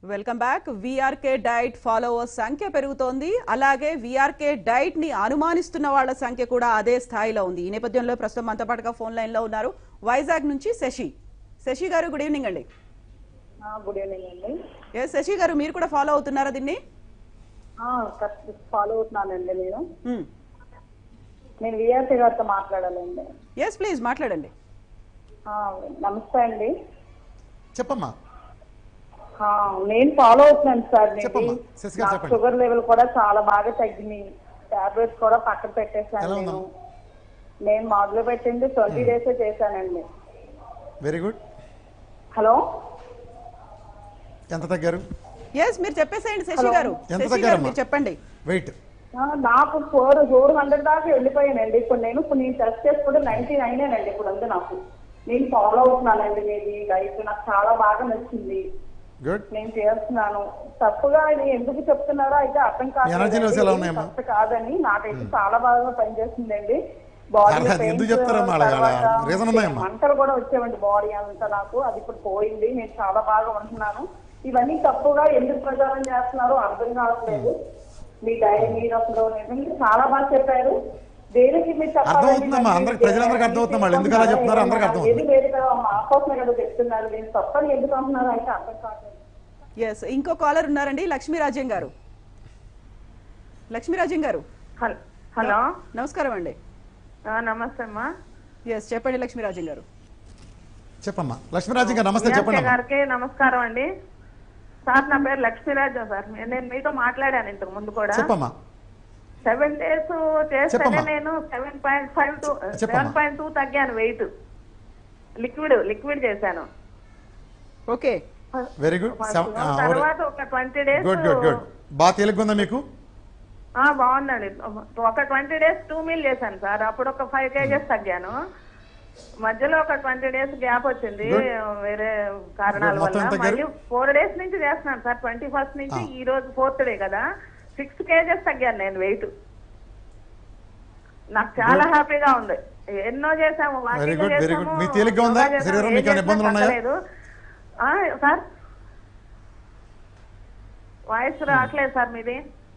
Welcome back VRK diet followers సంఖ్య పెరుగుతోంది అలాగే విఆర్కే డైట్ ని అనుమానిస్తున్న వాళ్ళ సంఖ్య కూడా అదే స్థాయిలో ఉంది ఈ నేపథ్యంలో ప్రస్తుతం మనతో పాటుగా ఫోన్ లైన్ లో ఉన్నారు వైజాగ్ నుంచి శశి శశి గారు గుడ్ ఈవినింగ్ అండి గుడ్ ఈవినింగ్ అండి ఏ శశి గారు మీరు కూడా ఫాలో అవుతున్నారా దీన్ని ఫాలో అవుతున్నానండి నేను నేను విఆర్సీ గారితో మాట్లాడాలండి ఎస్ ప్లీజ్ మాట్లాడండి ఆ, నమస్తే అండి చెప్పమ్మా ఆ, నేను ఫాలో అవుతున్నాను సార్ మీది. చెప్పమ్మా. శశి గారు నాకు చెప్పండి. షుగర్ లెవెల్ కూడా చాలా బాగా తగ్గినాయి టాబ్లెట్స్ కూడా పక్కన పెట్టేశాను ఎలా నేను ఉందమ్మా? నేను మొదలు పెట్టింది ట్వంటీ డేస్ చేశానండి వెరీ గుడ్ హలో ఎంత తగ్గారు ఎస్ మీరు చెప్పేసేయండి శశి Hello. గారు ఎంత శశి గారు తగ్గారమ్మా? మీరు చెప్పండి వెయిట్ ఆ, నాకు ఫోర్ ఫోర్ హండ్రెడ్ దాకా వెళ్ళిపోయానండి ఇప్పుడు నేను ఇప్పుడు నేను టెస్ట్ చేసుకుంటే నైన్టీ నైన్ అండి ఇప్పుడు ఉంది నాకు నేను ఫాలో అవుతున్నానండి మీది డైట్ నాకు చాలా బాగా నచ్చింది గుడ్ నేను చేస్తున్నాను తప్పుగా ఇది ఎందుకు చెప్తున్నారో అయితే అర్థం కాదు ఎనర్జీ లెవెల్స్ ఎలా ఉన్నాయమ్మా? తప్పు కాదని నాకైతే చాలా బాగా పనిచేస్తుందండి బాడీ అలా ఎందుకు చెప్తారమ్మా అలా? అలా reason ఉన్నాయమ్మా? మంటలు కూడా వచ్చేవండి బాడీ అంతా నాకు అది ఇప్పుడు పోయింది నేను చాలా బాగా ఉంటున్నాను ఇవన్నీ తప్పుగా ఎందుకు ప్రచారం చేస్తున్నారో అర్థం కావట్లేదు మీ డైరీ మీరు అసలు నిజంగా చాలా బాగా చెప్పారు దేనికి మీరు చెప్పాలని అర్థమవుతుందమ్మా. నాకు అందరికి- ప్రజలందరికీ అర్థమవుతుందమ్మా. వాళ్ళు ఎందుకు అలా చెప్తున్నారో అందరికీ అర్థమవుతుంది. ఏది లేదు కదా మా కోసమే కదా చెప్తున్నారు నేను తప్పని ఎందుకు అంటున్నారు అయితే అర్థం కావట్లేదు ఎస్ ఇంకో కాలర్ ఉన్నారండి లక్ష్మీరాజ్యం గారు లక్ష్మీరాజ్యం గారు హల్- హలో నమస్కారం అండి ఆ, నమస్తే అమ్మా ఎస్ చెప్పండి లక్ష్మీరాజ్యం గారు చెప్పమ్మా లక్ష్మీరాజు గారు నమస్తే విఆర్కే చెప్పండి అమ్మా. గారికి నమస్కారం అండి సార్ నా పేరు లక్ష్మీరాజు సార్ నేను మీతో మాట్లాడాను ఇంతకు ముందు కూడా చెప్పమ్మా సెవెన్ డేస్ చేస్తేనే చెప్పమ్మా. నేను సెవెన్ పాయింట్ ఫైవ్ టూ చెప్పమ్మా. సెవెన్ పాయింట్ టూ తగ్గాను వెయిట్ లిక్విడ్ లిక్విడ్ చేశాను ఓకే వెరీ గుడ్ తర్వాత ఒక twenty days good good good బాగా తేలిగ్గా ఉందా మీకు బాగుందండి ఒక ట్వంటీ డేస్ టూ మీల్ చేశాను సార్ అప్పుడు ఒక ఫైవ్ కేజెస్ తగ్గాను మధ్యలో ఒక ట్వంటీ డేస్ గ్యాప్ వచ్చింది Good. వేరే కారణాల Good. మొత్తం వల్ల ఎంత తగ్గారు? మళ్ళీ ఫోర్ డేస్ నుంచి చేస్తున్నాను సార్ ట్వంటీ ఫస్ట్ నుంచి Ah. ఈ రోజు ఫోర్త్ డే కదా సిక్స్ కేజెస్ తగ్గాను నేను వెయిట్ నాకు చాలా హ్యాపీగా ఉంది ఎన్నో చేసాము walking Very good, very చేసాము, good. మీకు తేలిగ్గా ఉందా? యోగా చేసాము, శరీరం ఏం మీకు ఏమైనా చేసినా ఇబ్బందులు ఉన్నాయా? తగ్గలేదు. ఆ, సార్ వాయిస్ రావట్లేదు సార్ మీది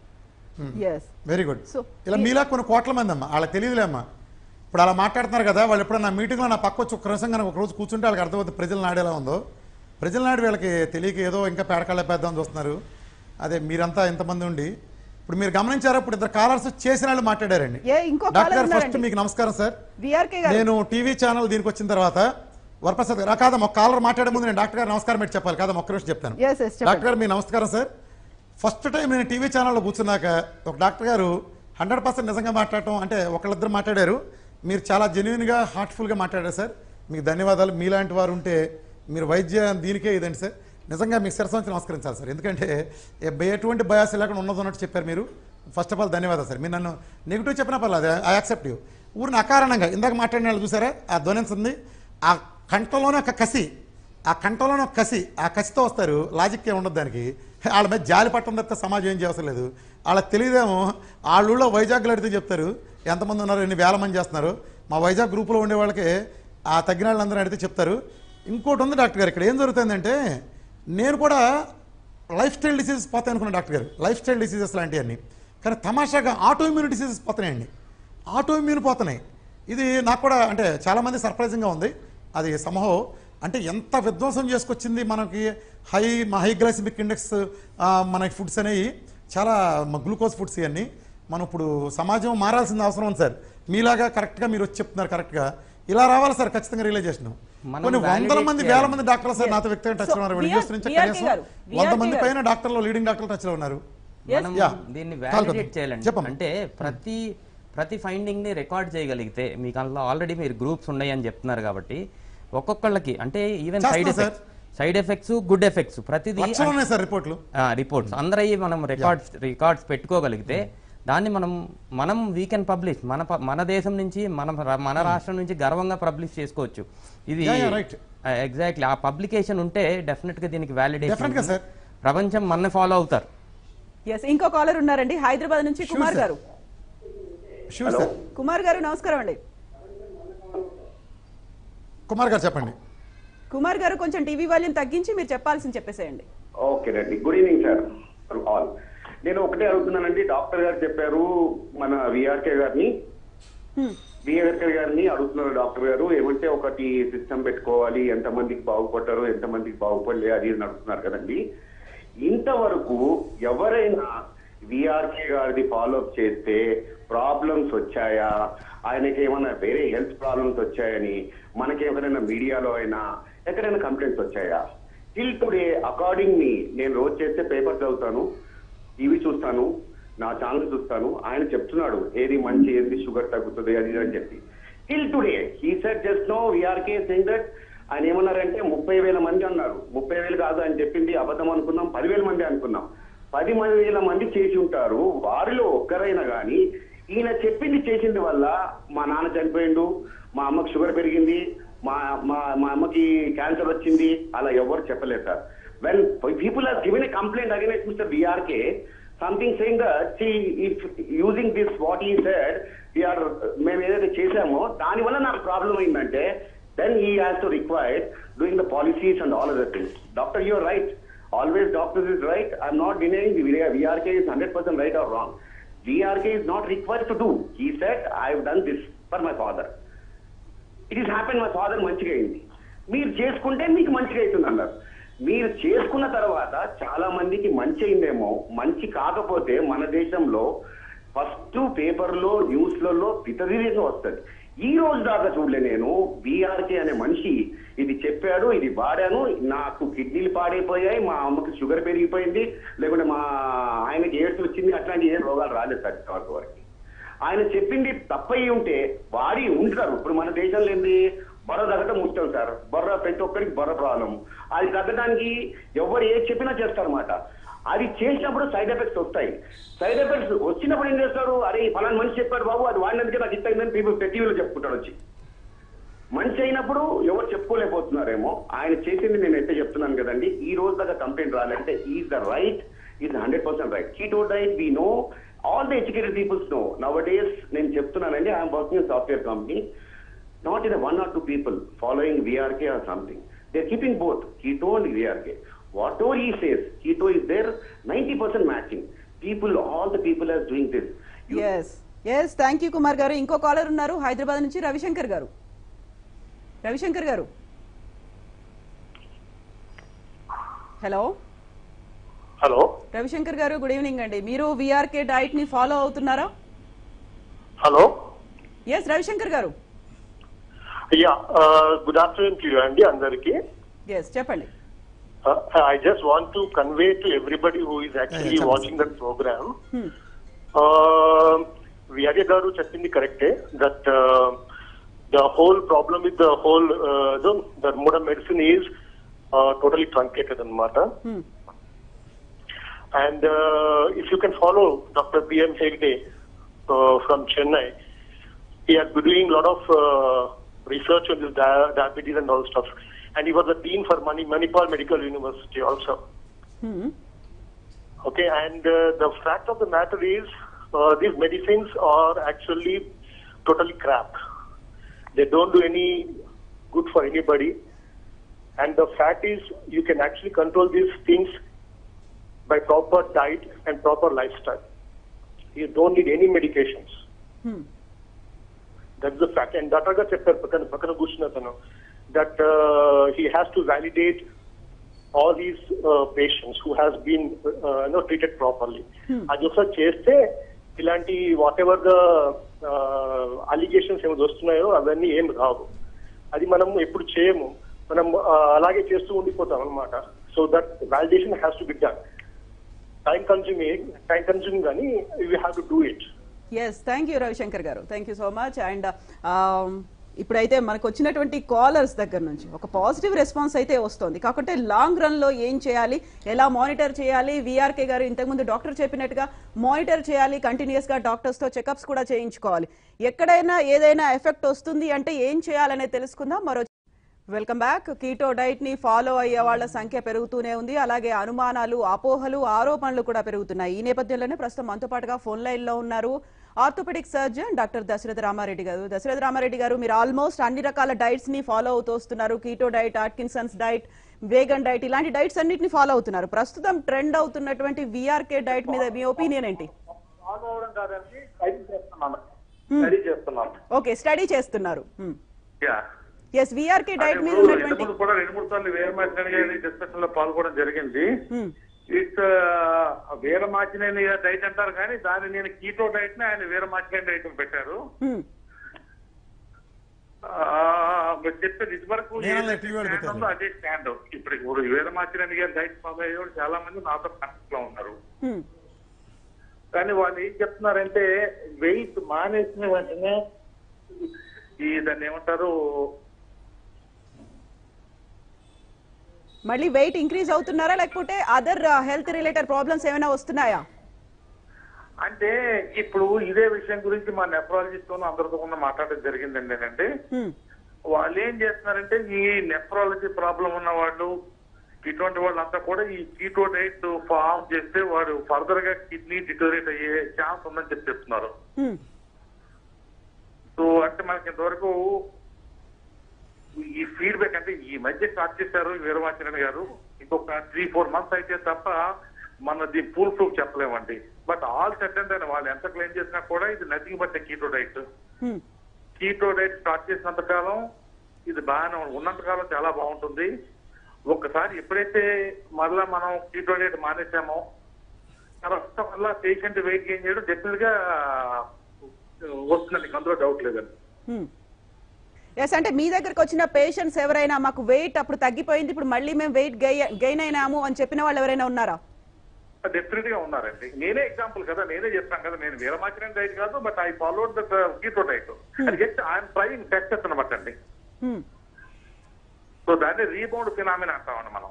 ఎస్ వెరీ గుడ్ So, ఇలా మీలా కొన్ని కోట్ల మంది అమ్మా వాళ్ళకి తెలియదులే అమ్మా ఇప్పుడు అలా మాట్లాడుతున్నారు కదా వాళ్ళు ఎప్పుడన్నా మీటింగ్లో నా పక్క వచ్చి ఒక రసం కనుక ఒక రోజు కూర్చుంటే వాళ్ళకి అర్థమవుతుంది ప్రజల నాడు ఎలా ఉందో ప్రజల నాడు వీళ్ళకి తెలియక ఏదో ఇంకా పేడకాళ్ళ పెద్దామని చూస్తున్నారు అదే మీరంతా ఇంతమంది ఉండి ఇప్పుడు మీరు గమనించారా ఇప్పుడు ఇద్దరు కాలర్స్ చేసిన వాళ్ళు మాట్లాడారండి ఏ ఇంకో డాక్టర్ కాలర్ గారు ఫస్ట్ ఉన్నారండి మీకు నమస్కారం సార్ విఆర్కే గారు నేను టీవీ ఛానల్ దీనికి వచ్చిన తర్వాత వరప్రసాద్ గారు ఆ, కాదమ్మా ఒక కాలర్ మాట్లాడే ముందు నేను డాక్టర్ గారు నమస్కారం పెట్టి చెప్పాలి కాదమ్మా ఒక్క నిమిషం చెప్తాను Yes, yes, చెప్పండి. డాక్టర్ గారు మీ నమస్కారం సార్ ఫస్ట్ టైం నేను టీవీ ఛానల్లో కూర్చున్నాక ఒక డాక్టర్ గారు హండ్రెడ్ పర్సెంట్ నిజంగా మాట్లాడటం అంటే ఒకళ్ళిద్దరు మాట్లాడారు మీరు చాలా జెన్యున్గా హార్ట్ఫుల్గా మాట్లాడారు సార్ మీకు ధన్యవాదాలు మీలాంటి వారు ఉంటే మీరు వైద్య దీనికే ఇదండి సార్ నిజంగా మీకు శిరస్సు వంచి నమస్కరించాలి సార్ ఎందుకంటే ఏ- ఎటువంటి బయాస్ లేకుండా ఉన్నది ఉన్నట్టు చెప్పారు మీరు ఫస్ట్ ఆఫ్ ఆల్ ధన్యవాదాలు సార్ మీరు నన్ను నెగిటివ్ చెప్పినా పర్లేదు ఐ యాక్సెప్ట్ యూ ఊరిని అకారణంగా ఇందాక మాట్లాడిన వాళ్ళు చూసారా ఆ ధ్వనించి ఉంది ఆ కంటలోనే ఒక కసి ఆ కంటలోనే ఒక కసి ఆ కసితో వస్తారు లాజిక్ ఏమి ఉండదు దానికి వాళ్ళ మీద జాలి పట్టడం తప్పితే సమాజం ఏం చేయవసరం లేదు వాళ్ళకి తెలియదేమో వాళ్ళ ఊళ్ళో వైజాగ్లో అడిగితే చెప్తారు ఎంతమంది ఉన్నారు ఎన్ని వేల మంది చేస్తున్నారు మా వైజాగ్ గ్రూప్లో ఉండే వాళ్ళకి ఆ తగ్గిన వాళ్ళందరూ అడిగితే చెప్తారు ఇంకోటి ఉంది డాక్టర్ గారు ఇక్కడ ఏం జరుగుతుందంటే నేను కూడా లైఫ్ స్టైల్ డిసీజెస్ పోతాయి అనుకున్నాను డాక్టర్ గారు లైఫ్ స్టైల్ డిసీజెస్ లాంటివన్నీ కానీ తమాషాగా ఆటో ఇమ్యూన్ డిసీజెస్ పోతున్నాయండి ఆటో ఇమ్యూన్ పోతున్నాయి ఇది నాకు కూడా అంటే చాలామంది సర్ప్రైజింగ్గా ఉంది అది సమహో అంటే ఎంత విధ్వంసం చేసుకొచ్చింది మనకి హై హై గ్లైసిమిక్ ఇండెక్స్ మనకి ఫుడ్స్ అనేవి చాలా గ్లూకోజ్ ఫుడ్స్ ఇవన్నీ మనం ఇప్పుడు సమాజం మారాల్సిన అవసరం ఉంది సార్ మీలాగా కరెక్ట్గా మీరు వచ్చి చెప్తున్నారు కరెక్ట్గా ఇలా రావాలి సార్ ఖచ్చితంగా రియలైజేషన్ మనం కొన్ని వందల validate మంది చేయాలి. వేల మంది డాక్టర్లు సార్ నాతో వ్యక్తిగత టచ్ లో ఉన్నారు So, యూఎస్ నుంచి VRK కనీసం గారు, వంద VRK మంది గారు. పైన డాక్టర్లు లీడింగ్ డాక్టర్లు టచ్ లో ఉన్నారు మనం యా. దీన్ని కాల్ వ్యాలిడేట్ కొద్ది. చేయాలండి చెప్పమ్మా. అంటే ప్రతి ప్రతి ఫైండింగ్ ని రికార్డ్ చేయగలిగితే మీకు అందులో ఆల్రెడీ మీరు గ్రూప్స్ ఉన్నాయని చెప్తున్నారు కాబట్టి ఒక్కొక్కళ్ళకి అంటే ఈవెన్ సైడ్ చేస్తాం effects side effects good effects ప్రతిదీ లక్షలు ఉన్నాయి సార్ రిపోర్ట్లు రిపోర్ట్స్ అందరవి మనం రికార్డ్స్ రికార్డ్స్ పెట్టుకోగలిగితే దాన్ని మనం మనం వీ కెన్ పబ్లిష్ మన ప- మన దేశం నుంచి మన రా- మన రాష్ట్రం నుంచి గర్వంగా పబ్లిష్ చేసుకోవచ్చు ఇది Yeah, yeah, right. ఎగ్జాక్ట్లీ ఆ పబ్లికేషన్ ఉంటే డెఫినెట్ గా దీనికి Definitely గా, వ్యాలిడేషన్ sir. ప్రపంచం మన ఫాలో అవుతారు ఎస్ ఇంకో కాలర్ ఉన్నారండి హైదరాబాద్ నుంచి Sure, కుమార్ sir. గారు షూర్ సార్ కుమార్ గారు నమస్కారం అండి కుమార్ గారు చెప్పండి కుమార్ గారు కొంచెం టీవీ వాల్యూమ్ తగ్గించి మీరు చెప్పాల్సింది చెప్పేసేయండి ఓకేనండి గుడ్ ఈవినింగ్ సార్ ఆల్ నేను ఒకటే అడుగుతున్నానండి డాక్టర్ గారు చెప్పారు మన విఆర్కే గారిని విఆర్కే గారిని అడుగుతున్నారు డాక్టర్ గారు ఏమంటే ఒకటి సిస్టమ్ పెట్టుకోవాలి ఎంతమందికి బాగుపడ్డారు ఎంతమందికి బాగుపడలే అది అని అడుగుతున్నారు కదండి ఇంతవరకు ఎవరైనా విఆర్కే గారిది ఫాలో అప్ చేస్తే ప్రాబ్లమ్స్ వచ్చాయా ఆయనకి ఏమైనా వేరే హెల్త్ ప్రాబ్లమ్స్ వచ్చాయని మనకి ఎవరైనా మీడియాలో అయినా ఎక్కడైనా కంప్లైంట్స్ వచ్చాయా టిల్ టుడే అకార్డింగ్ మీ నేను రోజు చేస్తే పేపర్ చదువుతాను టీవీ చూస్తాను నా ఛానల్ చూస్తాను ఆయన చెప్తున్నాడు ఏది మంచి ఏది షుగర్ తగ్గుతుంది అది ఇది అని చెప్పి till today he said just no VRK saying that ఆయన ఏమన్నారంటే ముప్పై వేల మంది అన్నారు ముప్పై వేలు కాదు అని చెప్పింది అబద్ధం అనుకున్నాం పదివేల మంది అనుకున్నాం పది మంది వేల మంది చేసి ఉంటారు వారిలో ఒక్కరైనా కానీ ఈయన చెప్పింది చేసింది వల్ల మా నాన్న చనిపోయిండు మా అమ్మకి షుగర్ పెరిగింది మా మా మా అమ్మకి క్యాన్సర్ వచ్చింది అలా ఎవరు చెప్పలేదు sir when people are given a complaint against mister BRK something saying that if using this what he said we are మేము ఏదైతే చేశామో దానివల్ల నాకు ప్రాబ్లం అయిందంటే then he has to required doing the policies and all other things doctor your right always doctors is right. I'm not denying the VRK is 100% right or wrong. VRK is not required to do. He said, I've done this for my father. It is happen మా father మంచిగా అయింది మీరు చేసుకుంటే మీకు మంచిగా అవుతుంది అన్నారు మీరు చేసుకున్న తర్వాత చాలా మందికి మంచి అయిందేమో మంచి కాకపోతే మన దేశంలో ఫస్ట్ పేపర్లో న్యూస్లలో విపరీతంగా వస్తుంది ఈ రోజు దాకా చూడలే నేను బీఆర్కే అనే మనిషి ఇది చెప్పాడు ఇది వాడాను నాకు కిడ్నీలు పాడైపోయాయి మా అమ్మకి షుగర్ పెరిగిపోయింది లేకుంటే మా ఆయనకి ఎయిడ్స్ వచ్చింది అట్లాంటి ఏ రోగాలు రాలేదు సార్ ఇంతవరకు వరకు ఆయన చెప్పింది తప్పయి ఉంటే వాడి ఉంటారు ఇప్పుడు మన దేశంలో ఏంది బొర్ర తగ్గటం ముఖ్యం సార్ బొర్ర ప్రతి ఒక్కరికి బొర్ర ప్రాబ్లం అది తగ్గడానికి ఎవరు ఏది చెప్పినా చేస్తారన్నమాట అది చేసినప్పుడు సైడ్ ఎఫెక్ట్స్ వస్తాయి సైడ్ ఎఫెక్ట్స్ వచ్చినప్పుడు ఏం చేస్తారు అరే ఈ ఫలానా మనిషి చెప్పాడు బాబు అది వాడినందుకే నాకు ఇస్తాయిందని పీపుల్ టీవీలో చెప్పుకుంటాడు వచ్చి మంచి అయినప్పుడు ఎవరు చెప్పుకోలేకపోతున్నారేమో ఆయన చేసింది నేను అయితే చెప్తున్నాను కదండి ఈ రోజు దాకా కంప్లైంట్ రాలంటే is the right is hundred percent right keto diet we know all the educated peoples know now days నేను చెప్తున్నానండి I'm working software company not in one or two people following VRK or something they keeping both keto and VRK whatever he says keto is there ninety percent matching people all the people are doing this yes yes thank you Kumar గారు ఇంకో caller ఉన్నారు హైదరాబాద్ నుంచి రవిశంకర్ గారు రవిశంకర్ గారు hello hello Ravishankar గారు good evening అండి మీరు VRK diet ని ఫాలో అవుతున్నారా హలో ఎస్ రవిశంకర్ గారు yeah good afternoon to you అండి అందరికి ఎస్ చెప్పండి I just want to convey to everybody who is actually చెప్పండి. Watching that program Hmm. VRA గారు చెప్పింది కరెక్టే that the whole problem with the whole the mode medicine is totally truncated అనమాట Hmm. And uh, if you can follow Dr. B.M. Hegde uh, from Chennai, he has been doing a lot of uh, research on this dia- diabetes and all stuff. And he was the dean for Mani- Manipal Medical University also. Hmm. Okay, and uh, the fact of the matter is, uh, these medicines are actually totally crap. They don't do any good for anybody. And the fact is, you can actually control these things by proper diet and proper lifestyle. You don't need any medications. Hmm. That's the fact. And Dr. Garu చెప్పారు పక్కన పక్కన కూర్చున్న అతను that uh, he has to validate all these uh, patients who has been uh, you know, treated properly. అది ఒకసారి చేస్తే ఇలాంటి what ever the allegations ఏమైనా వస్తున్నాయో అవన్నీ ఏం రావు అది మనం ఎప్పుడు చేయము మనం uh, అలాగే చేస్తూ ఉండిపోతాం అనమాట so that validation has to be done time consuming time consuming కానీ you have to do it yes thank you Ravishankar గారు thank you so much and ఇప్పుడైతే మనకు వచ్చినటువంటి కాలర్స్ దగ్గర నుంచి ఒక పాజిటివ్ రెస్పాన్స్ అయితే వస్తుంది కాకుంటే లాంగ్ రన్ లో ఏం చేయాలి ఎలా మానిటర్ చేయాలి విఆర్కే గారు ఇంతకుముందు డాక్టర్ చెప్పినట్టుగా మానిటర్ చేయాలి కంటిన్యూస్ గా డాక్టర్స్ తో చెకప్స్ కూడా చేయించుకోవాలి ఎక్కడైనా ఏదైనా ఎఫెక్ట్ వస్తుంది అంటే ఏం చేయాలనే తెలుసుకుందాం మరో వెల్కమ్ బ్యాక్ కీటో డైట్ ని ఫాలో అయ్యే వాళ్ళ సంఖ్య పెరుగుతూనే ఉంది అలాగే అనుమానాలు అపోహలు ఆరోపణలు కూడా పెరుగుతున్నాయి ఈ నేపథ్యంలోనే ప్రస్తుతం మనతో పాటుగా ఫోన్ లైన్ లో ఉన్నారు orthopedic surgeon doctor Dasaratha Ramareddy గారు దశరథ రామారెడ్డి గారు మీరు ఆల్మోస్ట్ అన్ని రకాల డైట్స్ ని ఫాలో అవుతూ వస్తున్నారు keto diet Atkinsons diet vegan diet ఇలాంటి డైట్స్ అన్నిటిని ఫాలో అవుతున్నారు ప్రస్తుతం ట్రెండ్ అవుతున్నటువంటి విఆర్కే డైట్ మీద మీ ఒపీనియన్ ఏంటి ఫాలో అవడం కాదండి స్టడీ చేస్తున్నాను స్టడీ చేస్తున్నాను ఓకే స్టడీ చేస్తున్నారు యా ఎస్ విఆర్కే డైట్ మీద ఇప్పుడు ఉన్నటువంటి ఇంతకుముందు కూడా రెండు మూడు సార్లు వీరమాచినేని గారి డిస్కషన్ లో పాల్గొనడం జరిగింది Hmm. ఇట్స్ వీరమాచినేని డైట్ అంటారు కానీ దాన్ని నేను కీటో డైట్ ని ఆయన వీరమాచినేని డైట్ అని పెట్టారు Hmm. ఆ, మీరు చెప్పేది ఇది వరకు నేను ఏదైతే TV వాడు stand పెట్టాను. ఉందో అదే స్టాండ్ ఇప్పుడు ఇప్పుడు వీరమాచినేని గారి డైట్ ఫాలో అయ్యే వాళ్ళు చాలా మంది నాతో కాంటాక్ట్ లో ఉన్నారు Hmm. కానీ వాళ్ళు ఏం చెప్తున్నారంటే వెయిట్ మానేసిన వెంటనే ఈ దాన్ని ఏమంటారు మళ్ళీ వెయిట్ ఇంక్రీజ్ అవుతున్నారా లేకపోతే అదర్ హెల్త్ రిలేటెడ్ ప్రాబ్లమ్స్ ఏమైనా వస్తున్నాయా అంటే ఇప్పుడు ఇదే విషయం గురించి మా నెఫ్రాలజిస్ట్ తో అందరితో కూడా మాట్లాడడం జరిగిందండి ఏంటంటే Hmm. వాళ్ళు ఏం చేస్తున్నారంటే ఈ నెఫ్రాలజీ ప్రాబ్లం ఉన్న వాళ్ళు ఇటువంటి వాళ్ళంతా కూడా ఈ కీటో డైట్ ఫామ్ చేస్తే వాడు ఫర్దర్ గా కిడ్నీ డిటోరేట్ అయ్యే ఛాన్స్ ఉందని చెప్పి చెప్తున్నారు Hmm. సో అంటే మనకి ఇంతవరకు ఈ ఫీడ్బ్యాక్ అంటే ఈ మధ్య స్టార్ట్ చేశారు వీరవాచరణ్ గారు ఇంకొక త్రీ ఫోర్ మంత్స్ అయితే తప్ప మన ది ఫుల్ ప్రూఫ్ చెప్పలేమండి బట్ ఆల్ సెటెండ్ అని వాళ్ళు ఎంత క్లెయిమ్ చేసినా కూడా ఇది nothing but keto diet Hmm. Keto diet start చేసినంత కాలం ఇది బాగానే ఉంది. ఉన్నంత కాలం చాలా బాగుంటుంది ఒక్కసారి ఎప్పుడైతే మళ్ళా మనం కీటో డైట్ మానేసామో తర్వాత మళ్ళా పేషెంట్ వెయిట్ గెయిన్ చేయడం డెఫినెట్ గా వస్తుందండి అందులో డౌట్ లేదండి ఎస్ అంటే మీ దగ్గరకు వచ్చిన పేషెంట్స్ ఎవరైనా మాకు వెయిట్ అప్పుడు తగ్గిపోయింది ఇప్పుడు మళ్ళీ మేము వెయిట్ గెయిన్ అయినాము అని చెప్పిన వాళ్ళు ఎవరైనా ఉన్నారా డెఫినెట్ గా ఉన్నారండి నేనే ఎగ్జాంపుల్ కదా నేనే చెప్తాను కదా నేను వీరమాచరణ డైట్ కాదు but I followed that keto diet అది జస్ట్ ఐఎమ్ ట్రైంగ్ టెస్ట్ అనమాట అండి Hmm. సో దాన్ని రీబౌండ్ ఫినామిన్ అంటామండి మనం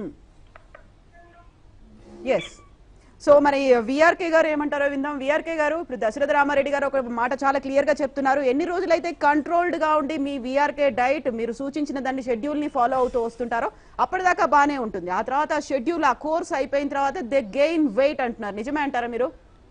ఎస్ సో మరి విఆర్కే గారు ఏమంటారో విందాం విఆర్కే గారు ఇప్పుడు దశరథ రామారెడ్డి గారు ఒక మాట చాలా క్లియర్ గా చెప్తున్నారు ఎన్ని రోజులైతే కంట్రోల్డ్ గా ఉండి మీ విఆర్కే డైట్ మీరు సూచించిన దాన్ని షెడ్యూల్ ని ఫాలో అవుతూ వస్తుంటారో అప్పటిదాకా బానే ఉంటుంది ఆ తర్వాత షెడ్యూల్ ఆ కోర్స్ అయిపోయిన తర్వాత దే గెయిన్ వెయిట్ అంటున్నారు నిజమే అంటారా మీరు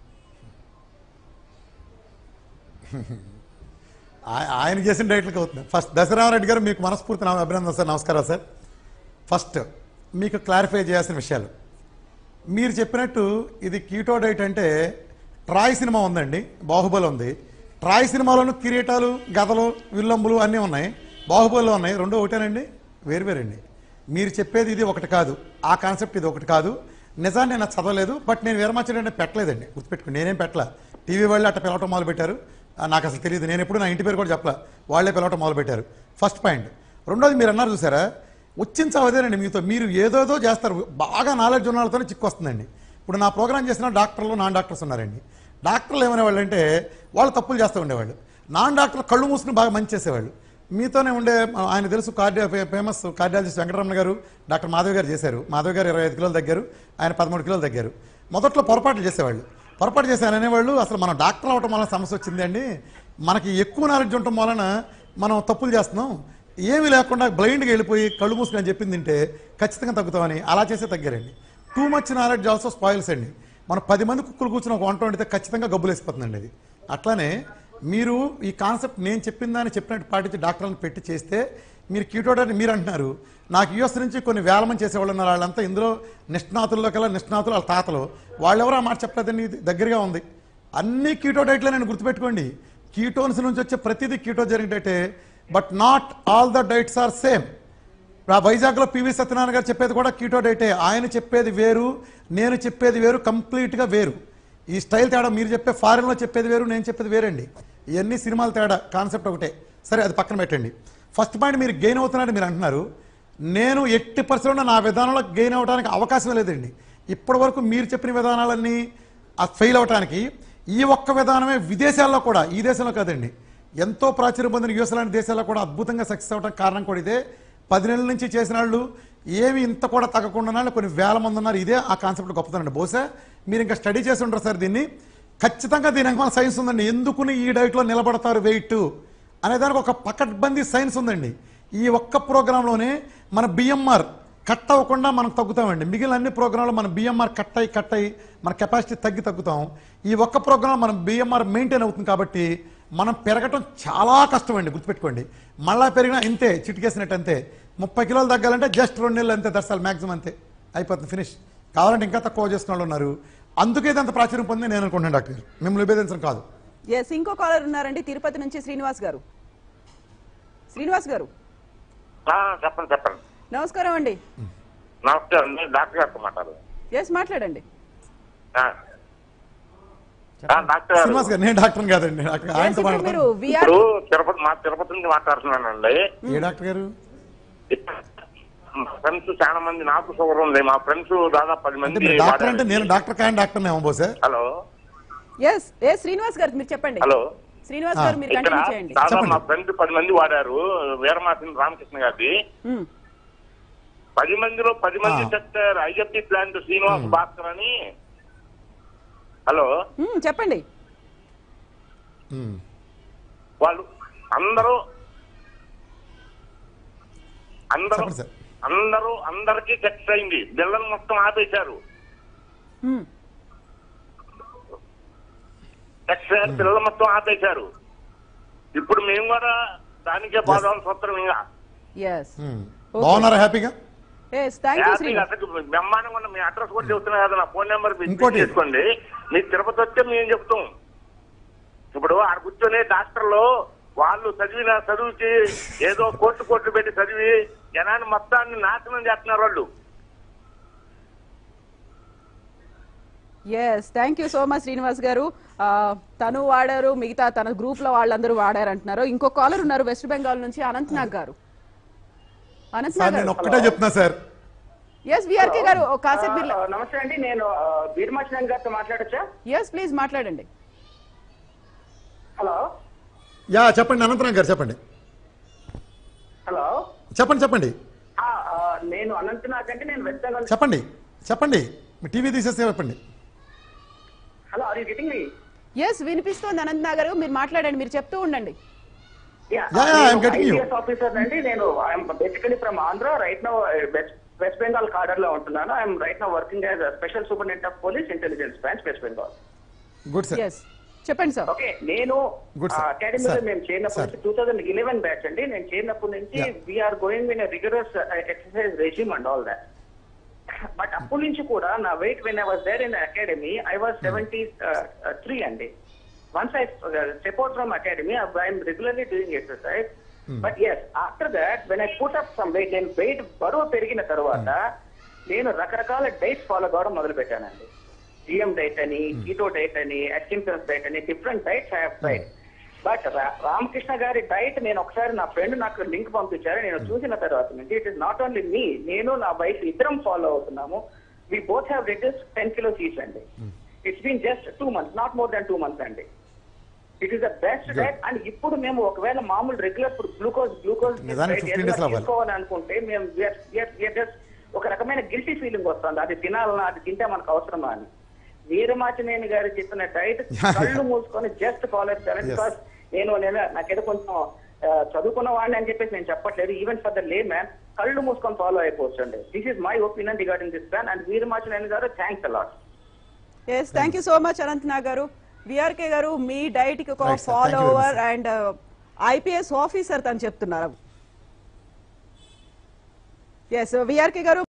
ఆ- ఆయన చేసిన డైట్లకు అవుతుంది ఫస్ట్ దశరామరెడ్డి గారు మీకు మనస్ఫూర్తి నా అభినందన సార్ నమస్కారం సార్ ఫస్ట్ మీకు క్లారిఫై చేయాల్సిన విషయాలు మీరు చెప్పినట్టు ఇది కీటో డైట్ అంటే ట్రాయ్ సినిమా ఉందండి బాహుబలి ఉంది ట్రాయ్ సినిమాలోను కిరీటాలు గదలు విల్లంబులు అన్నీ ఉన్నాయి బాహుబలిలో ఉన్నాయి రెండు ఒకటేనండి వేరు వేరండి మీరు చెప్పేది ఇది ఒకటి కాదు ఆ కాన్సెప్ట్ ఇది ఒకటి కాదు నిజాన్ని నేను చదవలేదు బట్ నేను వీరమాచండి పెట్టలేదండి గుర్తుపెట్టుకుని నేనేం పెట్టలా టీవీ వాళ్ళు అట్ట పిలవటం మొదలు పెట్టారు ఆ, నాకు అసలు తెలియదు నేను ఎప్పుడు నా ఇంటి పేరు కూడా చెప్పలా వాళ్ళే పిలవటం మొదలు పెట్టారు ఫస్ట్ పాయింట్ రెండోది మీరు అన్నారు చూసారా వచ్చిన చావు అదేనండి మీతో మీరు ఏదోదో చేస్తారు బాగా నాలెడ్జ్ ఉన్న వాళ్ళతోనే చిక్కు వస్తుందండి ఇప్పుడు నా ప్రోగ్రామ్ చేసిన డాక్టర్లు నాన్ డాక్టర్స్ ఉన్నారండి డాక్టర్లు ఏమనేవాళ్ళు అంటే వాళ్ళు తప్పులు చేస్తూ ఉండేవాళ్ళు నాన్ డాక్టర్లు కళ్ళు మూసుకుని బాగా మంచి చేసేవాళ్ళు మీతోనే ఉండే ఆయన తెలుసు కార్డియో ఫేమస్ కార్డియాలజిస్ట్ వెంకటరమణ గారు డాక్టర్ మాధవ్ గారు చేశారు మాధవ్ గారు ఇరవై ఐదు కిలోలు తగ్గారు ఆయన పదమూడు కిలోలు తగ్గారు మొదట్లో పొరపాట్లు చేసేవాళ్ళు పొరపాటు చేసి ఆయన అనేవాళ్ళు అసలు మనం డాక్టర్ అవటం వలన సమస్య వచ్చింది అండి మనకి ఎక్కువ నాలెడ్జ్ ఉండటం వలన మనం తప్పులు చేస్తున్నాం ఏమీ లేకుండా బ్లైండ్గా వెళ్ళిపోయి కళ్ళు మూసుకుని అని చెప్పింది తింటే ఖచ్చితంగా తగ్గుతామని అలా చేసే తగ్గారండి too much knowledge also spoils అండి మనం పది మంది కుక్కలు కూర్చుని ఒక వంట వండితే ఖచ్చితంగా గబ్బులేసిపోతుందండి అది అట్లానే మీరు ఈ కాన్సెప్ట్ నేను చెప్పిన దాన్ని చెప్పినట్టు పాటించి డాక్టర్లను పెట్టి చేస్తే మీరు కీటోడని మీరు అంటున్నారు నాకు యూఎస్ నుంచి కొన్ని వేల మంది చేసేవాళ్ళు ఉన్నారు వాళ్ళంతా ఇందులో నిష్ణాతుల్లో కల్లా నిష్ణాతులు వాళ్ళ తాతలు వాళ్ళెవరో ఆ మాట చెప్పలేదండి ఇది దగ్గరగా ఉంది అన్ని కీటో డైట్లో నేను గుర్తుపెట్టుకోండి కీటోన్స్ నుంచి వచ్చే ప్రతిదీ కీటో జరిగిన డైటే but not all the diets are same ఆ వైజాగ్లో పివి సత్యనారాయణ గారు చెప్పేది కూడా కీటో డైటే ఆయన చెప్పేది వేరు నేను చెప్పేది వేరు కంప్లీట్గా వేరు ఈ స్టైల్ తేడా మీరు చెప్పే ఫారెన్లో చెప్పేది వేరు నేను చెప్పేది వేరండి ఇవన్నీ సినిమాల తేడా కాన్సెప్ట్ ఒకటే సరే అది పక్కన పెట్టండి ఫస్ట్ పాయింట్ మీరు గెయిన్ అవుతున్నారని మీరు అంటున్నారు నేను ఎట్టి పరిస్థితుల్లో నా విధానంలో గెయిన్ అవ్వడానికి అవకాశం లేదండి ఇప్పటి వరకు మీరు చెప్పిన విధానాలన్నీ ఫెయిల్ అవడానికి ఈ ఒక్క విధానమే విదేశాల్లో కూడా ఈ దేశంలో కాదండి ఎంతో ప్రాచుర్యం పొందిన యుఎస్ లాంటి దేశాల్లో కూడా అద్భుతంగా సక్సెస్ అవ్వడానికి కారణం కూడా ఇదే పది నెలల నుంచి చేసిన వాళ్ళు ఏమి ఇంత కూడా తగ్గకుండా కొన్ని వేల మంది ఉన్నారు ఇదే ఆ కాన్సెప్ట్ గొప్పతనండి బహుశా మీరు ఇంకా స్టడీ చేసి ఉంటారు సార్ దీన్ని ఖచ్చితంగా దీని వెనకాల సైన్స్ ఉందండి ఎందుకుని ఈ డైట్లో నిలబడతారు వెయిట్ అనే దానికి ఒక పకడ్బందీ సైన్స్ ఉందండి ఈ ఒక్క ప్రోగ్రాంలోనే మన బిఎంఆర్ కట్ అవ్వకుండా మనం తగ్గుతామండి మిగిలిన అన్ని ప్రోగ్రాంలో మన బిఎంఆర్ కట్ అయ్యి కట్ అయ్యి మన కెపాసిటీ తగ్గి తగ్గుతాం ఈ ఒక్క ప్రోగ్రాం మనం బిఎంఆర్ మెయింటైన్ అవుతుంది కాబట్టి మనం పెరగటం చాలా కష్టం అండి గుర్తుపెట్టుకోండి మళ్ళా పెరిగినా ఇంతే చిటికేసినట్టు అంతే ముప్పై కిలోలు తగ్గాలంటే జస్ట్ రెండు నెలలు అంతే దర్శాలు మ్యాక్సిమం అంతే అయిపోతుంది ఫినిష్ కావాలంటే ఇంకా తక్కువ చేసుకున్న వాళ్ళు ఉన్నారు అందుకే ఇది అంత ప్రాచుర్యం పొంది నేను అనుకుంటున్నాను డాక్టర్ గారు మిమ్మల్ని విభేదించడం కాదు ఎస్ ఇంకో కాలర్ ఉన్నారండి తిరుపతి నుంచి శ్రీనివాస్ గారు శ్రీనివాస్ గారు ఆ, చెప్పండి చెప్పండి నమస్కారం అండి నమస్కారం నేను డాక్టర్ గారితో మాట్లాడు ఎస్ మాట్లాడండి ఆ. ఆ, డాక్టర్ గారు శ్రీనివాస్ గారు నేను డాక్టర్ కాదండి డాక్టర్ Yes, ఆయనతో ఇప్పుడు మీరు మాట్లాడతాను విఆర్ ఇప్పుడు తిరుపతి మా తిరుపతి నుంచి మాట్లాడుతున్నానండి ఏ డాక్టర్ గారు మా ఫ్రెండ్స్ చాలా మంది నాకు షుగర్ ఉంది మా ఫ్రెండ్స్ దాదాపు పది అంటే మంది మీరు డాక్టర్ అంటే వాడారు. నేను డాక్టర్ కానీ డాక్టర్ ఏమో Bose hello yes A Srinivas గారు మీరు చెప్పండి హలో శ్రీనివాస్ ఆ, గారు మీరు ఇక్కడ కంటిన్యూ చేయండి దాదాపు చెప్పండి. మా ఫ్రెండ్స్ పది మంది వాడారు వీరమాసిన రామకృష్ణ గారిది మ్మ్. పది మందిలో పది మంది ఆ. చెప్తారు ఐఎఫ్టి ప్లాంట్ శ్రీనివాస్ భాస్కర్ అని హలో మ్మ్, చెప్పండి ఉమ్. వాళ్ళు అందరూ అందరూ చెప్పండి సార్. అందరూ అందరికీ టెక్స్ట్ అయింది బిల్లలు మొత్తం ఆపేశారు మ్మ్. టెక్స్ట్ అయ్యారు పిల్లలు మొత్తం ఆపేశారు ఇప్పుడు మేము కూడా దానికే పోదాం సూత్రం ఇంకా ఎస్ ఉమ్. Okay. బాగున్నారా హ్యాపీగా ఎస్ థ్యాంక్ యూ హ్యాపీగా శ్రీనివాస్ అసలు బ్రహ్మాండంగా ఉన్న మీ అడ్రస్ కూడా చెబుతున్నా కదా నా ఫోన్ నెంబర్ మీకు ఇంకోటి. చేసుకోండి మీరు తిరుపతి వస్తే మేము చెప్తాం ఇప్పుడు ఆడ కూర్చొని డాక్టర్లు వాళ్ళు చదివిన చదువుకి ఏదో కోట్లు కోట్లు పెట్టి చదివి జనాన్ని మొత్తాన్ని నాశనం చేస్తున్నారు వాళ్ళు yes thank you so much Srinivas గారు ఆ, తను వాడారు మిగతా తన గ్రూప్ లో వాళ్ళందరూ వాడారు అంటున్నారు ఇంకో కాలర్ ఉన్నారు వెస్ట్ బెంగాల్ నుంచి అనంత్ నాగ్ గారు అనంత్ సార్ నాగ్ నేను గారు ఒక్కటే చెప్తున్నా సార్ ఎస్ విఆర్కే గారు ఓ కాసేపు మీరు ఆ, నమస్తే అండి నేను వీరమాచనం గారితో మాట్లాడచ్చా ఎస్ ప్లీజ్ మాట్లాడండి హలో యా చెప్పండి అనంతరాం గారు చెప్పండి హలో చెప్పండి చెప్పండి ఆ, ఆ, నేను అనంతనాగ్ అంటే నేను వెస్ట్ బెంగాల్ చెప్పండి చెప్పండి మీ టీవీ తీసేస్తే చెప్పండి hello are you getting me yes వినిపిస్తోంది అనంత్ నాగ్ గారు మీరు మాట్లాడండి మీరు చెప్తూ ఉండండి Yeah, Yeah, yeah, I'm getting you. IPS officer అండి నేను I'm basically from Andhra right now west west Bengal cadre లో ఉంటున్నాను I'm right now working as special superintendent of police intelligence branch west Bengal good sir yes చెప్పండి sir okay నేను Good, sir. అకాడమీలో Sir. మేము చేరినప్పటి Sir. నుంచి టూ థౌసండ్ ఇలెవెన్ బ్యాచ్ అండి నేను చేరినప్పటి నుంచి Yeah. We are going in rigorous exercise resume and all that but అప్పటి నుంచి కూడా నా weight when I was there in academy I was seventy three అండి once I step out from academy I'm regularly doing exercise but yes after that when I put up some weight నేను weight బరువు పెరిగిన తర్వాత నేను రకరకాల diets follow కావడం మొదలు పెట్టానండి జిఎం డైట్ అని కీటో డైట్ అని అట్కిన్సన్స్ డైట్ అని different diets I have tried but Ramakrishna గారి డైట్ నేను ఒకసారి నా ఫ్రెండ్ నాకు లింక్ పంపించారు నేను చూసిన తర్వాత నుంచి it is not only me నేను నా వైఫ్ ఇద్దరం ఫాలో అవుతున్నాము we both have reduce ten kilos each అండి it's been just two months not more than two months అండి it is the best diet and ఇప్పుడు మేము ఒకవేళ మామూలు రెగ్యులర్ ఇప్పుడు గ్లూకోజ్ గ్లూకోజ్ నిజానికి 15 days లో అవ్వాలి. తీసుకోవాలనుకుంటే మేము జస్ట్ ఒక రకమైన గిల్టీ ఫీలింగ్ వస్తుంది అది తినాలన్నా అది తింటే మనకు అవసరమా అని వీరమాచినేని గారు చెప్పిన డైట్ కళ్ళు మూసుకొని జస్ట్ ఫాలో చేయాలి Yes. బికాస్ నేను నేను నాకేదో కొంచెం ఆ, చదువుకున్న వాడిని అని చెప్పేసి నేను చెప్పట్లేదు even for the layman కళ్ళు మూసుకొని ఫాలో అయిపోవచ్చు అండి this is my opinion regarding this plan and Veeramachaneni గారు thanks a lot yes thank you so much Anant Nag గారు విఆర్కే గారు మీ డైట్ కి ఒక Right, sir. Thank you very follower much, and IPS officer తను చెప్తున్నారు ఎస్ విఆర్కే గారు